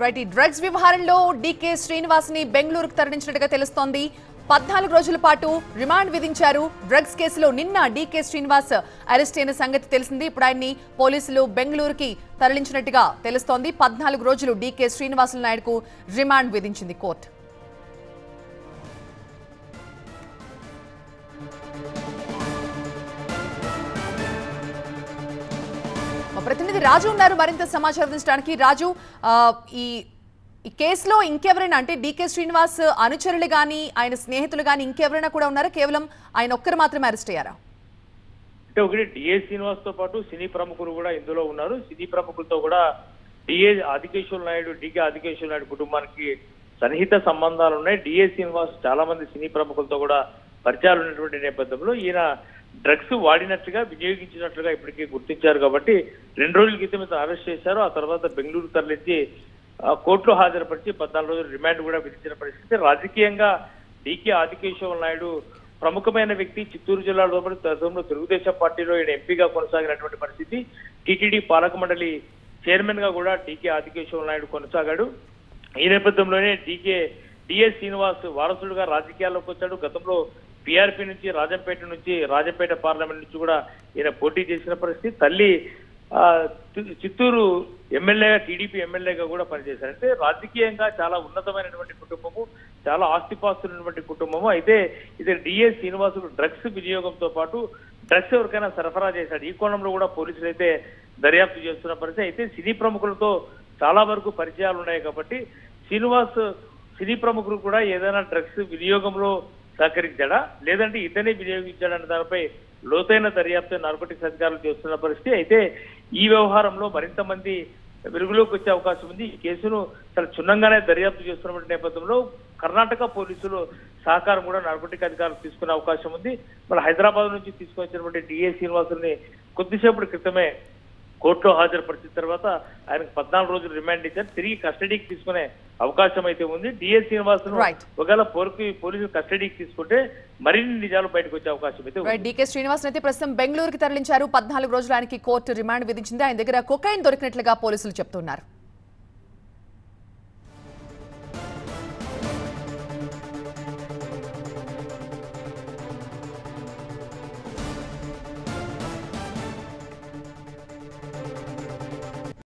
Right ఈ drugs వ్యవహారంలో DK Srinivas ని బెంగళూరుకు తరలించినట్టుగా తెలుస్తోంది పద్నాలుగు రోజుల పాటు రిమాండ్ విధించారు డ్రగ్స్ కేసులో నిన్న డీకే శ్రీనివాస్ అరెస్ట్ అయిన సంగతి తెలిసింది ఇప్పుడు ఆయన్ని పోలీసులు బెంగళూరుకి తరలించినట్టుగా తెలుస్తోంది పద్నాలుగు రోజులు డీకే శ్రీనివాసులు నాయుడుకు రిమాండ్ విధించింది కోర్టు మా ప్రతినిధి రాజు ఉన్నారు మరింత సమాచారం అందించడానికి రాజు ఆ, ఈ ఈ కేసులో ఇంకెవరైనా అంటే డీకే శ్రీనివాస్ అనుచరులు గాని ఆయన స్నేహితులు గాని ఇంకెవరైనా కూడా ఉన్నారా కేవలం ఆయన ఒక్కరు మాత్రమే అరెస్ట్ అయ్యారా అంటే ఒకటి డిఏ శ్రీనివాస్ తో పాటు సినీ ప్రముఖులు కూడా ఇందులో ఉన్నారు సినీ ప్రముఖులతో కూడా డిఏ ఆదికేశ్వర నాయుడు డికే ఆదికేశ్వర నాయుడు కుటుంబానికి సన్నిహిత సంబంధాలు ఉన్నాయి డిఏ శ్రీనివాస్ చాలా మంది సినీ ప్రముఖులతో కూడా పరిచయాలు ఉన్నటువంటి నేపథ్యంలో ఈయన డ్రగ్స్ వాడినట్లుగా వినియోగించినట్లుగా ఇప్పటికీ గుర్తించారు కాబట్టి రెండు రోజుల క్రితం ఇతను అరెస్ట్ చేశారు ఆ తర్వాత బెంగళూరు తరలించి ఆ, కోర్టులో హాజరుపరిచి పద్నాలుగు రోజులు రిమాండ్ కూడా విధించిన పరిస్థితి రాజకీయంగా డికే ఆదికేశ్వర నాయుడు ప్రముఖమైన వ్యక్తి చిత్తూరు జిల్లాలో పాటు గతంలో తెలుగుదేశం పార్టీలో ఈయన ఎంపీగా కొనసాగినటువంటి పరిస్థితి టీటీడీ పాలక మండలి చైర్మన్ గా కూడా డీకే ఆదికేశ్వర నాయుడు కొనసాగాడు ఈ నేపథ్యంలోనే డీకే డిఎస్ శ్రీనివాస్ వారసుడుగా రాజకీయాల్లోకి వచ్చాడు గతంలో పీఆర్పీ నుంచి రాజంపేట నుంచి రాజంపేట పార్లమెంట్ నుంచి కూడా ఈయన పోటీ చేసిన పరిస్థితి తల్లి ఆ, చి- చిత్తూరు ఎమ్మెల్యేగా టీడీపీ ఎమ్మెల్యేగా కూడా పనిచేశారు అంటే రాజకీయంగా చాలా ఉన్నతమైనటువంటి కుటుంబము చాలా ఆస్తిపాస్తులు ఉన్నటువంటి కుటుంబము అయితే ఇది డిఎస్ శ్రీనివాసుడు డ్రగ్స్ వినియోగంతో పాటు డ్రగ్స్ ఎవరికైనా సరఫరా చేశాడు ఈ కోణంలో కూడా పోలీసులు అయితే దర్యాప్తు చేస్తున్న పరిస్థితి అయితే సినీ ప్రముఖులతో చాలా వరకు పరిచయాలు ఉన్నాయి కాబట్టి శ్రీనివాస్ సినీ ప్రముఖులు కూడా ఏదైనా డ్రగ్స్ వినియోగంలో సహకరించాడా లేదంటే ఇతనే వినియోగించాడన్న దానిపై లోతైన దర్యాప్తు నార్కోటిక్స్ అధికారులు చేస్తున్న పరిస్థితి అయితే ఈ వ్యవహారంలో మరింత మంది వెలుగులోకి వచ్చే అవకాశం ఉంది ఈ కేసును చాలా క్షుణ్ణంగానే దర్యాప్తు చేస్తున్నటువంటి నేపథ్యంలో కర్ణాటక పోలీసులు సహకారం కూడా నార్కోటిక్ అధికారులు తీసుకునే అవకాశం ఉంది మన హైదరాబాద్ నుంచి తీసుకొచ్చినటువంటి డిఏ శ్రీనివాసుల్ని కొద్దిసేపటి క్రితమే కోర్టులో హాజరుపరిచిన తర్వాత ఆయనకు పద్నాలుగు రోజులు రిమాండ్ ఇచ్చారు తిరిగి కస్టడీకి తీసుకునే అవకాశం అయితే ఉంది డిఎస్ శ్రీనివాస్ Right. ఒకవేళ పోరుకి పోలీసులు కస్టడీకి తీసుకుంటే మరిన్ని నిజాలు బయటకు వచ్చే అవకాశం అయితే ఉంది రైట్ డీకే శ్రీనివాస్ అయితే ప్రస్తుతం బెంగళూరుకి తరలించారు పద్నాలుగు రోజులు ఆయనకి కోర్టు రిమాండ్ విధించింది ఆయన దగ్గర కొకైన్ దొరికినట్లుగా పోలీసులు చెప్తున్నారు